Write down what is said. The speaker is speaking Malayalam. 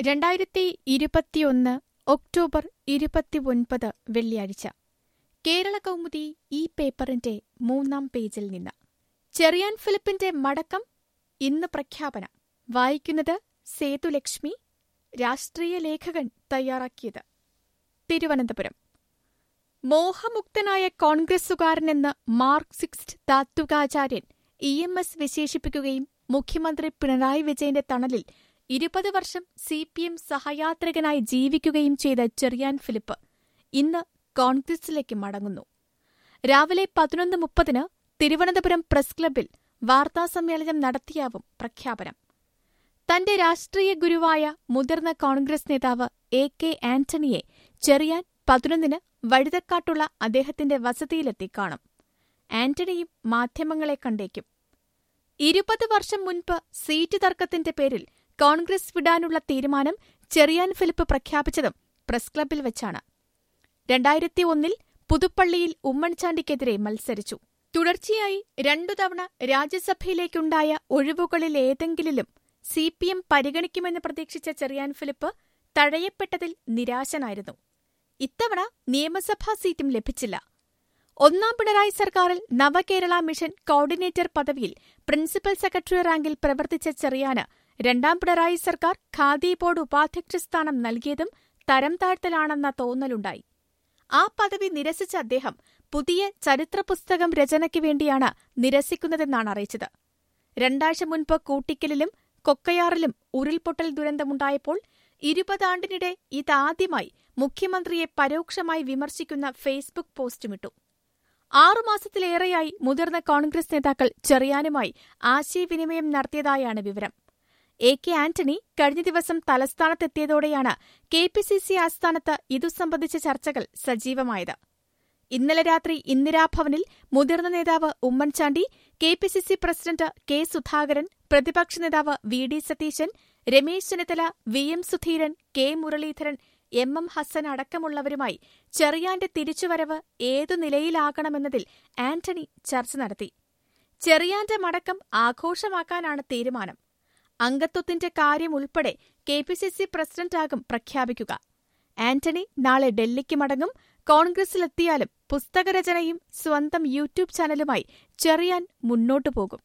രണ്ടായിരത്തി ഇരുപത്തിയൊന്ന് ഒക്ടോബർ ഇരുപത്തിയൊൻപത് വെള്ളിയാഴ്ച കേരള കൗമുദി ഈ പേപ്പറിന്റെ മൂന്നാം പേജിൽ നിന്ന് ചെറിയാൻ ഫിലിപ്പിന്റെ മടക്കം ഇന്ന് പ്രഖ്യാപനം വായിക്കുന്നത് സേതുലക്ഷ്മി രാഷ്ട്രീയ ലേഖകൻ തയ്യാറാക്കിയത് തിരുവനന്തപുരം മോഹമുക്തനായ കോൺഗ്രസുകാരനെന്ന് മാർക്സിസ്റ്റ് താത്വികാചാര്യൻ ഇ എം എസ് വിശേഷിപ്പിക്കുകയും മുഖ്യമന്ത്രി പിണറായി വിജയന്റെ തണലിൽ ഇരുപത് വർഷം സി പി എം സഹയാത്രികനായി ജീവിക്കുകയും ചെയ്ത ചെറിയാൻ ഫിലിപ്പ് ഇന്ന് കോൺഗ്രസിലേക്ക് മടങ്ങുന്നു രാവിലെ പതിനൊന്ന് മുപ്പതിന് തിരുവനന്തപുരം പ്രസ് ക്ലബിൽ വാർത്താസമ്മേളനം നടത്തിയാവും പ്രഖ്യാപനം തന്റെ രാഷ്ട്രീയ ഗുരുവായ മുതിർന്ന കോൺഗ്രസ് നേതാവ് എ കെ ആന്റണിയെ ചെറിയാൻ പതിനൊന്നിന് വഴുതക്കാട്ടുള്ള അദ്ദേഹത്തിന്റെ വസതിയിലെത്തി കാണും ആന്റണിയും മാധ്യമങ്ങളെ കണ്ടേക്കും ഇരുപത് വർഷം മുൻപ് സീറ്റ് തർക്കത്തിന്റെ പേരിൽ കോൺഗ്രസ് വിടാനുള്ള തീരുമാനം ചെറിയാൻ ഫിലിപ്പ് പ്രഖ്യാപിച്ചതും പ്രസ് ക്ലബിൽ വെച്ചാണ് രണ്ടായിരത്തി ഒന്നിൽ പുതുപ്പള്ളിയിൽ ഉമ്മൻചാണ്ടിക്കെതിരെ മത്സരിച്ചു തുടർച്ചയായി രണ്ടു തവണ രാജ്യസഭയിലേക്കുണ്ടായ ഒഴിവുകളിലേതെങ്കിലും സി പി എം പരിഗണിക്കുമെന്ന് പ്രതീക്ഷിച്ച ചെറിയാൻ ഫിലിപ്പ് തഴയപ്പെട്ടതിൽ നിരാശനായിരുന്നു ഇത്തവണ നിയമസഭാ സീറ്റും ലഭിച്ചില്ല ഒന്നാം പിണറായി സർക്കാരിൽ നവകേരള മിഷൻ കോർഡിനേറ്റർ പദവിയിൽ പ്രിൻസിപ്പൽ സെക്രട്ടറി റാങ്കിൽ പ്രവർത്തിച്ച ചെറിയാന് രണ്ടാം പിണറായി സർക്കാർ ഖാദി ബോർഡ് ഉപാധ്യക്ഷ സ്ഥാനം നൽകിയതും തരം താഴ്ത്തലാണെന്ന തോന്നലുണ്ടായി ആ പദവി നിരസിച്ച അദ്ദേഹം പുതിയ ചരിത്രപുസ്തകം രചനയ്ക്ക് വേണ്ടിയാണ് നിരസിക്കുന്നതെന്നാണ് അറിയിച്ചത് രണ്ടാഴ്ച മുൻപ് കൂട്ടിക്കലിലും കൊക്കയാറിലും ഉരുൾപൊട്ടൽ ദുരന്തമുണ്ടായപ്പോൾ ഇരുപതാണ്ടിനിടെ ഇതാദ്യമായി മുഖ്യമന്ത്രിയെ പരോക്ഷമായി വിമർശിക്കുന്ന ഫേസ്ബുക്ക് പോസ്റ്റുമിട്ടു ആറുമാസത്തിലേറെയായി മുതിർന്ന കോൺഗ്രസ് നേതാക്കൾ ചെറിയാനുമായി ആശയവിനിമയം നടത്തിയതായാണ് വിവരം എ കെ ആന്റണി കഴിഞ്ഞ ദിവസം തലസ്ഥാനത്തെത്തിയതോടെയാണ് കെ പി സി സി ആസ്ഥാനത്ത് ഇതു സംബന്ധിച്ച ചർച്ചകൾ സജീവമായത് ഇന്നലെ രാത്രി ഇന്ദിരാഭവനിൽ മുതിർന്ന നേതാവ് Oommen Chandy K P C C president K Sudhakaran പ്രതിപക്ഷ നേതാവ് വി ഡി സതീശൻ രമേശ് ചെന്നിത്തല വി എം സുധീരൻ കെ മുരളീധരൻ എം എം ഹസൻ അടക്കമുള്ളവരുമായി ചെറിയാന്റെ തിരിച്ചുവരവ് ഏതു നിലയിലാകണമെന്നതിൽ ആന്റണി ചർച്ച നടത്തി ചെറിയാന്റെ മടക്കം ആഘോഷമാക്കാനാണ് തീരുമാനം അംഗത്വത്തിന്റെ കാര്യം ഉൾപ്പെടെ കെ പി സി സി പ്രസിഡന്റാകും പ്രഖ്യാപിക്കുക ആന്റണി നാളെ ഡൽഹിക്ക് മടങ്ങും കോൺഗ്രസിലെത്തിയാലും പുസ്തകരചനയും സ്വന്തം യൂട്യൂബ് ചാനലുമായി ചെറിയാൻ മുന്നോട്ടു പോകും